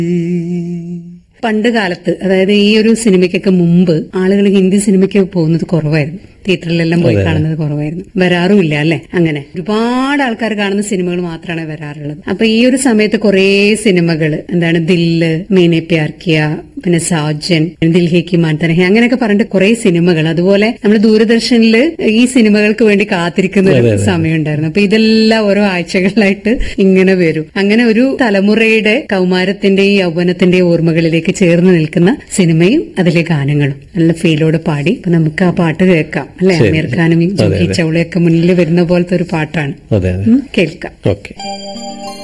പണ്ട് കാലത്ത് അതായത് ഈ ഒരു സിനിമയ്ക്കൊക്കെ മുമ്പ് ആളുകൾ ഹിന്ദി സിനിമയ്ക്ക് പോകുന്നത് കുറവായിരുന്നു തിയേറ്ററിലെല്ലാം പോയി കാണുന്നത് കുറവായിരുന്നു വരാറുമില്ല അല്ലെ അങ്ങനെ ഒരുപാട് ആൾക്കാർ കാണുന്ന സിനിമകൾ മാത്രമാണ് വരാറുള്ളത് അപ്പൊ ഈ ഒരു സമയത്ത് കുറേ സിനിമകൾ എന്താണ് ദില്ല് മീനെ പ്യാർക്കിയ പിന്നെ സാജൻ ദിൽഹേക്ക് മാൻതനഹെ അങ്ങനെയൊക്കെ പറഞ്ഞിട്ട് കുറെ സിനിമകൾ അതുപോലെ നമ്മൾ ദൂരദർശനിൽ ഈ സിനിമകൾക്ക് വേണ്ടി കാത്തിരിക്കുന്ന ഒരു സമയമുണ്ടായിരുന്നു അപ്പൊ ഇതെല്ലാം ഓരോ ആഴ്ചകളിലായിട്ട് ഇങ്ങനെ വരും അങ്ങനെ ഒരു തലമുറയുടെ കൗമാരത്തിന്റെയും യൗവനത്തിന്റെയും ഓർമ്മകളിലേക്ക് ചേർന്ന് നിൽക്കുന്ന സിനിമയും അതിലെ ഗാനങ്ങളും നല്ല ഫീലോട് പാടി അപ്പൊ നമുക്ക് ആ പാട്ട് കേൾക്കാം അല്ലെ അമീർ ഖാനും ജോക്കി ചൗളയൊക്കെ മുന്നിൽ വരുന്ന പോലത്തെ ഒരു പാട്ടാണ് അതെ അതെ ഉം, കേൾക്കാം ഓക്കെ